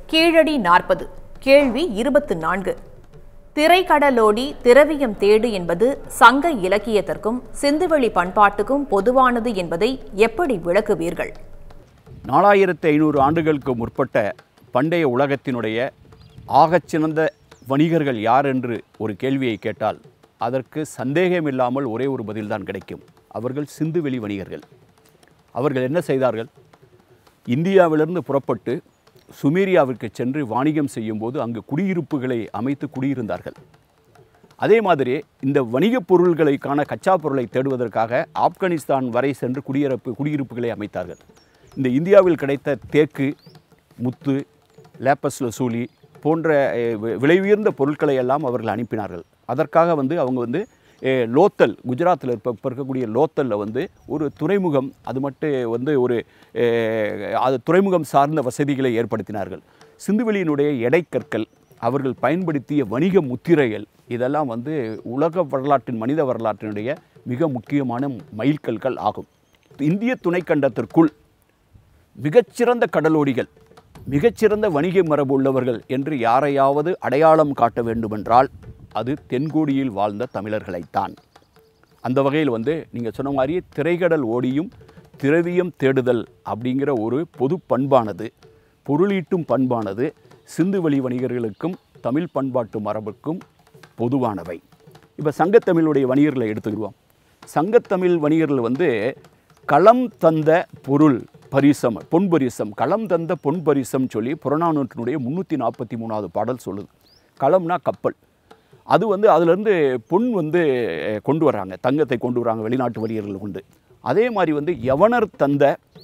கீழடி நாற்பது கேள்வி இருபத்து நான்கு திரைக்கடலோடி திரவியம் தேடு என்பது சங்க இலக்கியத்திற்கும் சிந்துவெளி பண்பாட்டுக்கும் பொதுவானது என்பதை எப்படி விளக்குவீர்கள் நாலாயிரத்து ஐநூறு ஆண்டுகளுக்கு முற்பட்ட பண்டைய உலகத்தினுடைய ஆகச்சிறந்த வணிகர்கள் யார் என்று ஒரு கேள்வியை கேட்டால் அதற்கு சந்தேகமில்லாமல் ஒரே ஒரு பதில்தான் கிடைக்கும் அவர்கள் சிந்துவெளி வணிகர்கள் அவர்கள் என்ன செய்தார்கள் இந்தியாவிலிருந்து புறப்பட்டு சுமேரியாவிற்கு சென்று வாணிகம் செய்யும்போது அங்கு குடியிருப்புகளை அமைத்து குடியிருந்தார்கள் அதே மாதிரி இந்த வணிகப் பொருள்களுக்கான கச்சா பொருளை தேடுவதற்காக ஆப்கானிஸ்தான் வரை சென்று குடியிருப்பு குடியிருப்புகளை அமைத்தார்கள் இந்த இந்தியாவில் கிடைத்த தேக்கு முத்து லேப்பஸ் லசூலி போன்ற அஹ், வி- விலை உயர்ந்த பொருட்களை எல்லாம் அவர்கள் அனுப்பினார்கள் அதற்காக வந்து அவங்க வந்து அஹ், லோத்தல் குஜராத்தில் இருப்ப இப்ப இருக்கக்கூடிய லோத்தலில் வந்து ஒரு துறைமுகம் அது மட்டும் வந்து ஒரு அஹ், அது துறைமுகம் சார்ந்த வசதிகளை ஏற்படுத்தினார்கள் சிந்துவெளியினுடைய எடைக்கற்கள் அவர்கள் பயன்படுத்திய வணிக முத்திரைகள் இதெல்லாம் வந்து உலக வரலாற்றின் மனித வரலாற்றினுடைய மிக முக்கியமான மைல்கல்கள் ஆகும் இந்திய துணைக்கண்டத்திற்குள் மிகச்சிறந்த கடலோடிகள் மிகச்சிறந்த வணிக மரபு உள்ளவர்கள் என்று யாரையாவது அடையாளம் காட்ட வேண்டுமென்றால் அது தென்கோடியில் வாழ்ந்த தமிழர்களைத்தான் அந்த வகையில் வந்து நீங்கள் சொன்ன மாதிரி திரைக்கடல் ஓடியும் திரவியம் தேடுதல் அப்படிங்கிற ஒரு பொது பண்பானது பொருளீட்டும் பண்பானது சிந்துவெளி வணிகர்களுக்கும் தமிழ் பண்பாட்டு மரபுக்கும் பொதுவானவை இப்போ சங்கத்தமிழுடைய வணிகர்களை எடுத்துக்கிடுவோம் சங்கத்தமிழ் வணிகர்கள் வந்து களம் தந்த பொருள் பரிசம் பொன் பரிசம் களம் தந்த பொன் பரிசம் சொல்லி புறநானூற்றினுடைய முந்நூற்றி நாற்பத்தி மூணாவது பாடல் சொல்லுது களம்னா கப்பல் அது வந்து அதுலேருந்து பொன் வந்து அஹ், கொண்டு வராங்க தங்கத்தை கொண்டு வராங்க வெளிநாட்டு வணிகர்கள் கொண்டு அதே மாதிரி வந்து யவனர் தந்த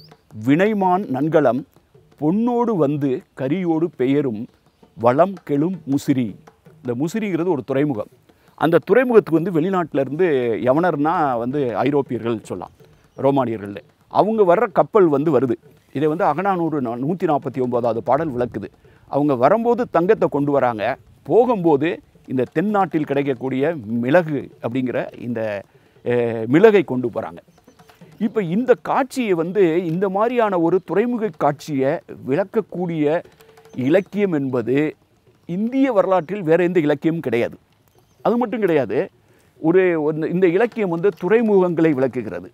வினைமான் நன்கலம் பொன்னோடு வந்து கரியோடு பெயரும் வளம் கெழும் முசிறி இந்த முசிறிங்கிறது ஒரு துறைமுகம் அந்த துறைமுகத்துக்கு வந்து வெளிநாட்டுல இருந்து யவனர்னா வந்து ஐரோப்பியர்கள் சொல்லலாம் ரோமானியர்கள் அவங்க வர்ற கப்பல் வந்து வருது இதை வந்து அகநானூறு நூற்றி நாற்பத்தி ஒம்போதாவது பாடல் விளக்குது அவங்க வரும்போது தங்கத்தை கொண்டு வராங்க போகும்போது இந்த தென்னாட்டில் கிடைக்கக்கூடிய மிளகு அப்படிங்கிற இந்த அஹ், மிளகை கொண்டு போகிறாங்க இப்போ இந்த காட்சியை வந்து இந்த மாதிரியான ஒரு துறைமுக காட்சியை விளக்கக்கூடிய இலக்கியம் என்பது இந்திய வரலாற்றில் வேறு எந்த இலக்கியமும் கிடையாது அது மட்டும் கிடையாது ஒரு ஒரு- இந்த இலக்கியம் வந்து துறைமுகங்களை விளக்குகிறது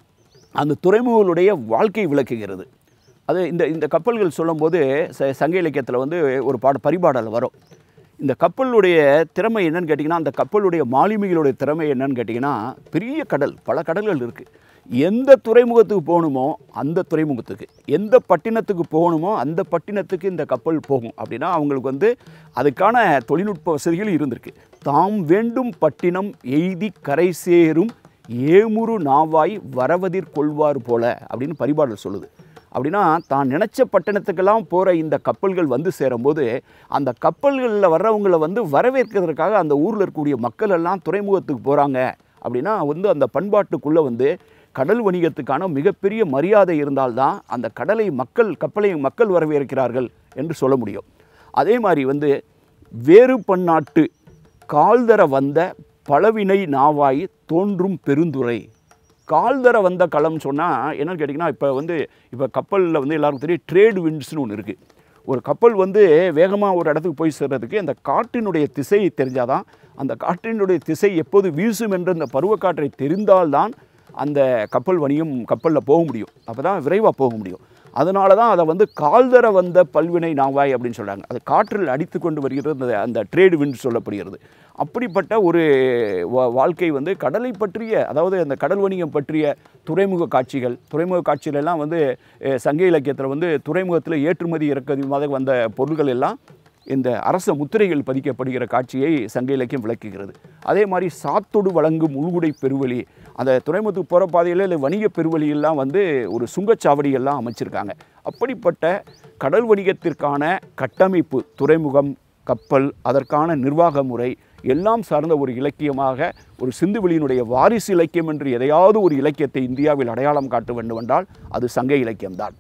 அந்த துறைமுகங்களுடைய வாழ்க்கை விளக்குகிறது அது இந்த இந்த கப்பல்கள் சொல்லும்போது ச சங்க இலக்கியத்தில் வந்து ஒரு பாட பரிபாடல் வரும் இந்த கப்பலுடைய திறமை என்னன்னு கேட்டிங்கன்னா அந்த கப்பலுடைய மாலுமிகளுடைய திறமை என்னன்னு கேட்டிங்கன்னா பெரிய கடல் பல கடல்கள் இருக்குது எந்த துறைமுகத்துக்கு போகணுமோ அந்த துறைமுகத்துக்கு எந்த பட்டினத்துக்கு போகணுமோ அந்த பட்டினத்துக்கு இந்த கப்பல் போகும் அப்படின்னா அவங்களுக்கு வந்து அதுக்கான தொழில்நுட்ப வசதிகள் இருந்திருக்கு தாம் வேண்டும் பட்டினம் எய்தி கரை சேரும் ஏமுரு நாவாய் வரவதிர் கொள்வார் போல அப்படின்னு பரிபாடல் சொல்லுது அப்படின்னா தான் நினச்ச பட்டணத்துக்கெல்லாம் போகிற இந்த கப்பல்கள் வந்து சேரும்போது அந்த கப்பல்களில் வர்றவங்களை வந்து வரவேற்கிறதுக்காக அந்த ஊரில் இருக்கக்கூடிய மக்கள் எல்லாம் துறைமுகத்துக்கு போகிறாங்க அப்படின்னா வந்து அந்த பண்பாட்டுக்குள்ளே வந்து கடல் வணிகத்துக்கான மிகப்பெரிய மரியாதை இருந்தால்தான் அந்த கடலை மக்கள் கப்பலை மக்கள் வரவேற்கிறார்கள் என்று சொல்ல முடியும் அதே மாதிரி வந்து வேறு பன்னாட்டு கால்தர வந்த பலவினை நாவாய் தோன்றும் பெருந்துரை கால்தர வந்த களம் சொன்னால் என்னன்னு கேட்டிங்கன்னா இப்போ வந்து இப்போ கப்பலில் வந்து எல்லாருக்கும் தெரியும் ட்ரேடு விண்ட்ஸ்னு ஒன்று இருக்குது ஒரு கப்பல் வந்து வேகமாக ஒரு இடத்துக்கு போய் சேர்றதுக்கு அந்த காற்றினுடைய திசை தெரிஞ்சாதான் அந்த காற்றினுடைய திசை எப்போது வீசும் என்ற அந்த பருவக்காற்றை தெரிந்தால்தான் அந்த கப்பல் வணிகம் கப்பலில் போக முடியும் அப்போ தான் விரைவாக போக முடியும் அதனால தான் அதை வந்து கால்தர வந்த பல்வினை நாவாய் அப்படின்னு சொல்கிறாங்க அது காற்றில் அடித்து கொண்டு வருகிறது அந்த அந்த ட்ரேடு விண்ட் சொல்லப்படுகிறது அப்படிப்பட்ட ஒரு வா- வாழ்க்கை வந்து கடலை பற்றிய அதாவது அந்த கடல் வணிகம் பற்றிய துறைமுக காட்சிகள் துறைமுக காட்சிகள் எல்லாம் வந்து அஹ், சங்க இலக்கியத்தில் வந்து துறைமுகத்தில் ஏற்றுமதி இறக்குமதி வந்த பொருள்கள் எல்லாம் இந்த அரச முத்திரைகள் பதிக்கப்படுகிற காட்சியை சங்க இலக்கியம் விளக்குகிறது அதே மாதிரி சாத்தொடு வழங்கும் உள்குடை பெருவழி அந்த துறைமுகத்துக்கு போகிற பாதையில் இல்லை வணிக பெருவழியெல்லாம் வந்து ஒரு சுங்கச்சாவடியெல்லாம் அமைச்சிருக்காங்க அப்படிப்பட்ட கடல் வணிகத்திற்கான கட்டமைப்பு துறைமுகம் கப்பல் அதற்கான நிர்வாக முறை எல்லாம் சார்ந்த ஒரு இலக்கியமாக ஒரு சிந்துவெளியினுடைய வாரிசு இலக்கியம் என்று எதையாவது ஒரு இலக்கியத்தை இந்தியாவில் அடையாளம் காட்ட வேண்டுமென்றால் அது சங்க இலக்கியம்தான்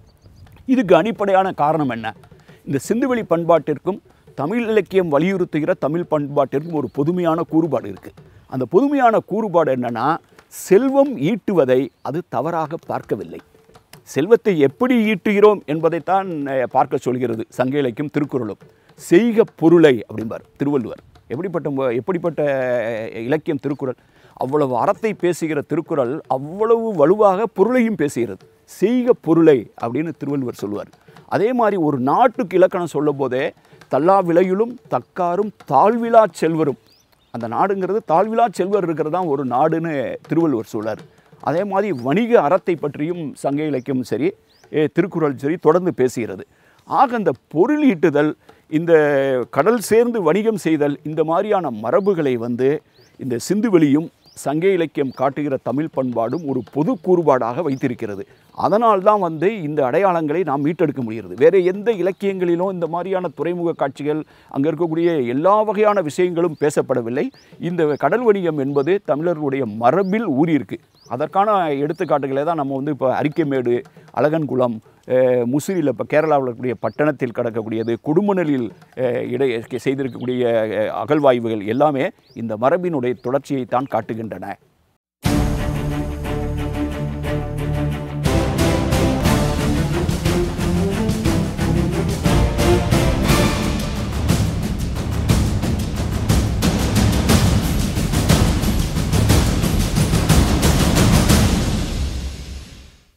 இதுக்கு அடிப்படையான காரணம் என்ன இந்த சிந்துவெளி பண்பாட்டிற்கும் தமிழ் இலக்கியம் வலியுறுத்துகிற தமிழ் பண்பாட்டிற்கும் ஒரு பொதுமையான கூறுபாடு இருக்குது அந்த பொதுமையான கூறுபாடு என்னன்னா செல்வம் ஈட்டுவதை அது தவறாக பார்க்கவில்லை செல்வத்தை எப்படி ஈட்டுகிறோம் என்பதைத்தான் அஹ், பார்க்க சொல்கிறது சங்க இலக்கியம் திருக்குறளும் செய்க பொருளை அப்படிம்பார் திருவள்ளுவர் எப்படிப்பட்ட மு- எப்படிப்பட்ட அஹ், இலக்கியம் திருக்குறள் அவ்வளவு அறத்தை பேசுகிற திருக்குறள் அவ்வளவு வலுவாக பொருளையும் பேசுகிறது செய்க பொருளை அப்படின்னு திருவள்ளுவர் சொல்லுவார் அதே மாதிரி ஒரு நாட்டுக்கு இலக்கணம் சொல்லும் போதே தல்லா விலையிலும் தக்காரும் தாழ்விலா செல்வரும் அந்த நாடுங்கிறது தாழ்விலா செல்வர் இருக்கிறது தான் ஒரு நாடுன்னு திருவள்ளுவர் சொல்றார் அதே மாதிரி வணிக அறத்தை பற்றியும் சங்க இலக்கியம் சரி ஏ, திருக்குறள் சரி தொடர்ந்து பேசுகிறது ஆக அந்த பொருள் ஈட்டுதல் இந்த கடல் சேர்ந்து வணிகம் செய்தல் இந்த மாதிரியான மரபுகளை வந்து இந்த சிந்துவெளியும் சங்க இலக்கியம் காட்டுகிற தமிழ் பண்பாடும் ஒரு பொது கூறுபாடாக வைத்திருக்கிறது அதனால் தான் வந்து இந்த அடையாளங்களை நாம் மீட்டெடுக்க முடிகிறது வேறு எந்த இலக்கியங்களிலும் இந்த மாதிரியான துறைமுக காட்சிகள் அங்கே இருக்கக்கூடிய எல்லா வகையான விஷயங்களும் பேசப்படவில்லை இந்த கடல் வணிகம் என்பது தமிழர்களுடைய மரபில் ஊறியிருக்கு அதற்கான எடுத்துக்காட்டுகளை தான் நம்ம வந்து இப்போ அரிக்கமேடு அழகன்குளம் அஹ், முசிறியில் இப்போ கேரளாவில் இருக்கக்கூடிய பட்டணத்தில் கிடக்கக்கூடியது குடும்பநலில் அஹ், இடை செய்திருக்கக்கூடிய அஹ், அகழ்வாய்வுகள் எல்லாமே இந்த மரபினுடைய தொடர்ச்சியை தான் காட்டுகின்றன